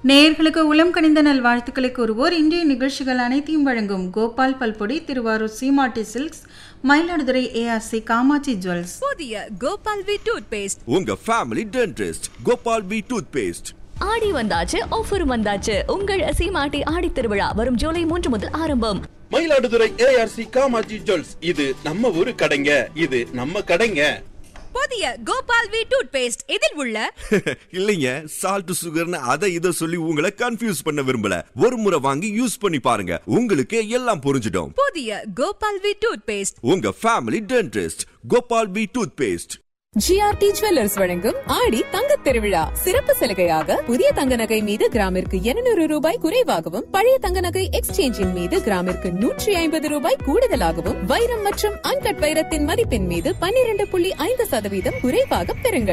நேயர்களுக்கு உளம் கனிந்த நல்வாழ்த்துக்களை கூறுவோர் இன்றைய நிகழ்ச்சிகள் அனைத்தையும் வழங்கும் கோபால் பல்பொடி Thiruvarur Seematti silks Mayiladuthurai ARC Kamatchi jewels புதிய கோபால் வி டூத் பேஸ்ட் உங்க family dentist Gopal P toothpaste ஆடி வந்தாச்சு ஆஃபரும் வந்தாச்சு உங்கள் சீமாட்டி ஆடி திருவிழா வரும் ஜூலை மூன்று முதல் ஆரம்பம் மயிலாடுதுறை ஏஆர்சி காமாஜி ஜுவல்ஸ் இது நம்ம ஊரு கடைங்க இது நம்ம கடைங்க புதிய கோபால் வி டூத் பேஸ்ட் இதில் உள்ள இல்லைங்க சால்ட் சுகர்னு அதை இதை சொல்லி உங்களை கன்ஃபியூஸ் பண்ண விரும்பல ஒரு முறை வாங்கி யூஸ் பண்ணி பாருங்க உங்களுக்கு எல்லாம் புரிஞ்சிடும் புதிய கோபால் வி டூத் பேஸ்ட் உங்க family dentist Gopal P toothpaste GRT jewellers வழங்கும் ஆடி தங்கத் திருவிழா சிறப்பு சலுகையாக புதிய தங்க நகை மீது கிராமிற்கு 200 ரூபாய் குறைவாகவும் பழைய தங்க நகை எக்ஸ்சேஞ்சின் மீது கிராமிற்கு நூற்றி ஐம்பது ரூபாய் கூடுதலாகவும் வைரம் மற்றும் அன்கட் வைரத்தின் மதிப்பின் மீது 12.5% புள்ளி ஐந்து சதவீதம் குறைவாக பெறுங்கள்